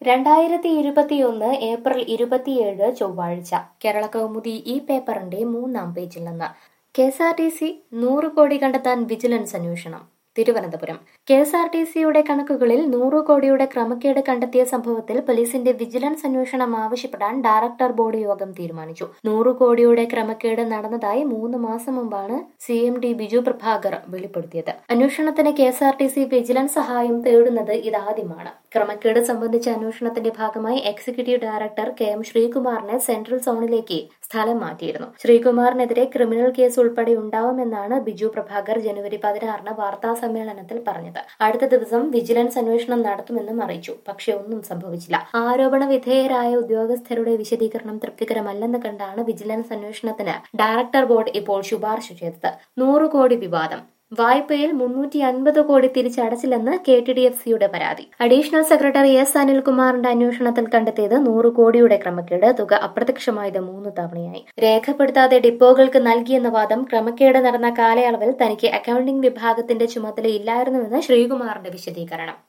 രണ്ടായിരത്തി ഇരുപത്തിയൊന്ന് ഏപ്രിൽ ഇരുപത്തിയേഴ് ചൊവ്വാഴ്ച കേരള കൗമുദി ഈ പേപ്പറിന്റെ മൂന്നാം പേജിൽ നിന്ന് K S R T C നൂറ് കോടി കണ്ടെത്താൻ വിജിലൻസ് അന്വേഷണം Thiruvananthapuram K S R T സിയുടെ കണക്കുകളിൽ നൂറ് കോടിയുടെ ക്രമക്കേട് കണ്ടെത്തിയ സംഭവത്തിൽ പോലീസിന്റെ വിജിലൻസ് അന്വേഷണം ആവശ്യപ്പെടാൻ ഡയറക്ടർ ബോർഡ് യോഗം തീരുമാനിച്ചു നൂറ് കോടിയുടെ ക്രമക്കേട് നടന്നതായി മൂന്ന് മാസം മുമ്പാണ് C M D Biju Prabhakar വെളിപ്പെടുത്തിയത് അന്വേഷണത്തിന് K S R T C vigilance സഹായം തേടുന്നത് ഇതാദ്യമാണ് ക്രമക്കേട് സംബന്ധിച്ച അന്വേഷണത്തിന്റെ ഭാഗമായി എക്സിക്യൂട്ടീവ് ഡയറക്ടർ കെ എം ശ്രീകുമാറിനെ സെൻട്രൽ സോണിലേക്ക് സ്ഥലം മാറ്റിയിരുന്നു ശ്രീകുമാറിനെതിരെ ക്രിമിനൽ കേസ് ഉൾപ്പെടെ ഉണ്ടാവുമെന്നാണ് ബിജു പ്രഭാകർ ജനുവരി പതിനാറിന് വാർത്താ സമ്മേളനത്തിൽ പറഞ്ഞത് അടുത്ത ദിവസം വിജിലൻസ് അന്വേഷണം നടത്തുമെന്നും അറിയിച്ചു പക്ഷെ ഒന്നും സംഭവിച്ചില്ല ആരോപണ വിധേയരായ ഉദ്യോഗസ്ഥരുടെ വിശദീകരണം തൃപ്തികരമല്ലെന്ന് കണ്ടാണ് വിജിലൻസ് അന്വേഷണത്തിന് ഡയറക്ടർ ബോർഡ് ഇപ്പോൾ ശുപാർശ ചെയ്തത് നൂറ് കോടി വിവാദം വായ്പയിൽ മുന്നൂറ്റി അൻപത് കോടി തിരിച്ചടച്ചില്ലെന്ന് കെ ടി ഡി എഫ് സിയുടെ പരാതി അഡീഷണൽ സെക്രട്ടറി എസ് അനിൽകുമാറിന്റെ അന്വേഷണത്തിൽ കണ്ടെത്തിയത് നൂറ് കോടിയുടെ ക്രമക്കേട് തുക അപ്രത്യക്ഷമായത് മൂന്ന് തവണയായി രേഖപ്പെടുത്താതെ ഡിപ്പോകൾക്ക് നൽകിയെന്ന വാദം ക്രമക്കേട് നടന്ന കാലയളവിൽ തനിക്ക് അക്കൌണ്ടിംഗ് വിഭാഗത്തിന്റെ ചുമതലയില്ലായിരുന്നുവെന്ന് ശ്രീകുമാറിന്റെ വിശദീകരണം